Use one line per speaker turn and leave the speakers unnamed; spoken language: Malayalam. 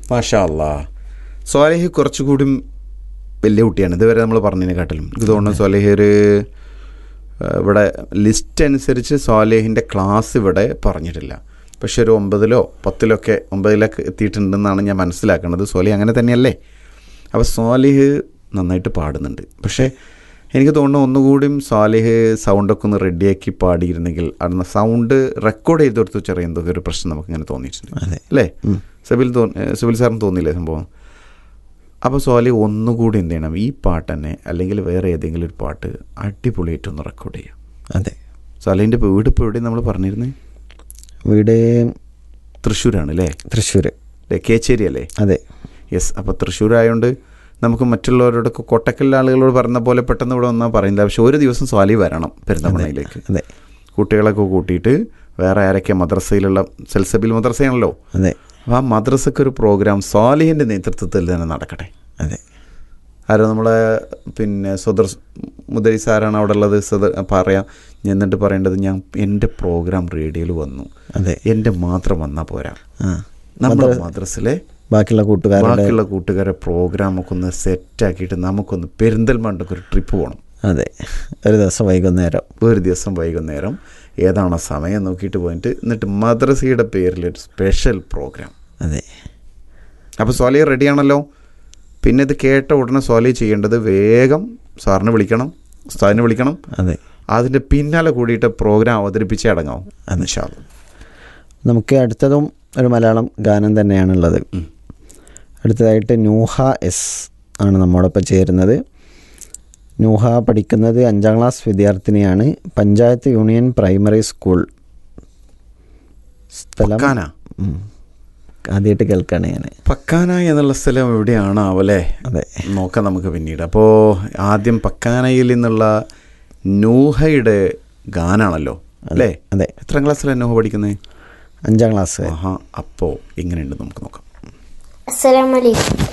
മാഷാ അല്ലാ സോലഹ് കുറച്ചുകൂടി വലിയ കുട്ടിയാണ് ഇതുവരെ നമ്മൾ പറഞ്ഞതിനെക്കാട്ടിലും എനിക്ക് തോന്നുന്നു സോലഹ് ഒരു ആ, ഇവിടെ ലിസ്റ്റ് അനുസരിച്ച് സോലേഹിൻ്റെ ക്ലാസ് ഇവിടെ പറഞ്ഞിട്ടില്ല പക്ഷെ ഒരു ഒമ്പതിലോ പത്തിലോ ഒക്കെ ഒമ്പതിലൊക്കെ എത്തിയിട്ടുണ്ടെന്നാണ് ഞാൻ മനസ്സിലാക്കുന്നത് സോലിഹ് അങ്ങനെ തന്നെയല്ലേ അപ്പോൾ സോലിഹ് നന്നായിട്ട് പാടുന്നുണ്ട് പക്ഷേ എനിക്ക് തോന്നുന്നു ഒന്നുകൂടിയും സാലിഹ് സൗണ്ടൊക്കെ ഒന്ന് റെഡിയാക്കി പാടിയിരുന്നെങ്കിൽ അന്ന് സൗണ്ട് റെക്കോർഡ് ചെയ്ത് കൊടുത്ത് ചെറിയ എന്തൊക്കെ ഒരു പ്രശ്നം നമുക്ക് ഇങ്ങനെ തോന്നിയിട്ടുണ്ട്
അതെ
അല്ലേ സബിൽ തോന്നി സബിൽ സാറിന് തോന്നിയില്ലേ സംഭവം അപ്പോൾ സോലി ഒന്നുകൂടി എന്ത് ചെയ്യണം ഈ പാട്ട് തന്നെ അല്ലെങ്കിൽ വേറെ ഏതെങ്കിലും ഒരു പാട്ട് അടിപൊളിയായിട്ടൊന്ന് റെക്കോർഡ് ചെയ്യാം
അതെ
സോലിൻ്റെ വീട് ഇപ്പോൾ എവിടെയും നമ്മൾ പറഞ്ഞിരുന്നേ
വീട്
തൃശ്ശൂരാണ് അല്ലേ
തൃശ്ശൂർ
അല്ലേ കേച്ചേരി അല്ലേ
അതെ
യെസ് അപ്പോൾ തൃശ്ശൂരായതുകൊണ്ട് നമുക്ക് മറ്റുള്ളവരോടൊക്കെ കൊട്ടക്കലിലെ ആളുകളോട് പറഞ്ഞ പോലെ പെട്ടെന്ന് ഇവിടെ വന്നാൽ പറയുന്നില്ല പക്ഷെ ഒരു ദിവസം സ്വാലി വരണം പെരുന്തമണ്ണയിലേക്ക്
അതെ
കുട്ടികളൊക്കെ കൂട്ടിയിട്ട് വേറെ ആരൊക്കെ മദ്രസയിലുള്ള സെൽസബിൽ മദ്രസയാണല്ലോ
അതെ
അപ്പോൾ ആ മദ്രസക്ക് ഒരു പ്രോഗ്രാം സ്വാലിഹിൻ്റെ നേതൃത്വത്തിൽ തന്നെ നടക്കട്ടെ
അതെ
ആരോ നമ്മളെ പിന്നെ സ്വദർ മുദരിസ് ആരാണ് അവിടെ ഉള്ളത് സദർ പറയാം ഞാൻ എന്നിട്ട് പറയേണ്ടത് ഞാൻ എൻ്റെ പ്രോഗ്രാം റേഡിയോയിൽ വന്നു
അതെ
എൻ്റെ മാത്രം വന്നാൽ പോരാ
ആ
നമ്മുടെ മദ്രസിലെ
ബാക്കിയുള്ള കൂട്ടുകാരുടെ
ബാക്കിയുള്ള കൂട്ടുകാരെ പ്രോഗ്രാമൊക്കെ ഒന്ന് സെറ്റാക്കിയിട്ട് നമുക്കൊന്ന് പെരിന്തൽമണ്ണക്ക് ഒരു ട്രിപ്പ് പോകണം
അതെ ഒരു ദിവസം വൈകുന്നേരം
ഒരു ദിവസം വൈകുന്നേരം ഏതാണോ സമയം നോക്കിയിട്ട് പോയിട്ട് എന്നിട്ട് മദ്രസയുടെ പേരിൽ ഒരു സ്പെഷ്യൽ പ്രോഗ്രാം
അതെ
അപ്പോൾ സോലിയ റെഡിയാണല്ലോ പിന്നെ ഇത് കേട്ട ഉടനെ സോലിയ ചെയ്യേണ്ടത് വേഗം സാറിനെ വിളിക്കണം ഉസ്താദിനെ വിളിക്കണം
അതെ
അതിൻ്റെ പിന്നാലെ കൂടിയിട്ട് പ്രോഗ്രാം അവതരിപ്പിച്ചേ അടങ്ങാവും ഇൻഷാല്ലാ.
നമുക്ക് അടുത്തതും ഒരു മലയാളം ഗാനം തന്നെയാണുള്ളത് അടുത്തതായിട്ട് നൂഹ എസ് ആണ് നമ്മോടൊപ്പം ചേരുന്നത് നൂഹ പഠിക്കുന്നത് അഞ്ചാം ക്ലാസ് വിദ്യാർത്ഥിനിയാണ് പഞ്ചായത്ത് യൂണിയൻ പ്രൈമറി സ്കൂൾ സ്ഥലം
പക്കാന
ആദ്യമായിട്ട് കേൾക്കുകയാണ് ഞാൻ
പക്കാന എന്നുള്ള സ്ഥലം എവിടെയാണ് ആവല്ലേ
അതെ
നോക്കാം നമുക്ക് പിന്നീട് അപ്പോൾ ആദ്യം പക്കാനയിൽ നിന്നുള്ള നൂഹയുടെ ഗാനാണല്ലോ അല്ലേ
അതെ
എത്രാം ക്ലാസ്സിലാണ് നൂഹ പഠിക്കുന്നത്
അഞ്ചാം ക്ലാസ്
ആഹാ അപ്പോൾ എങ്ങനെയുണ്ട് നമുക്ക് നോക്കാം
السلام عليكم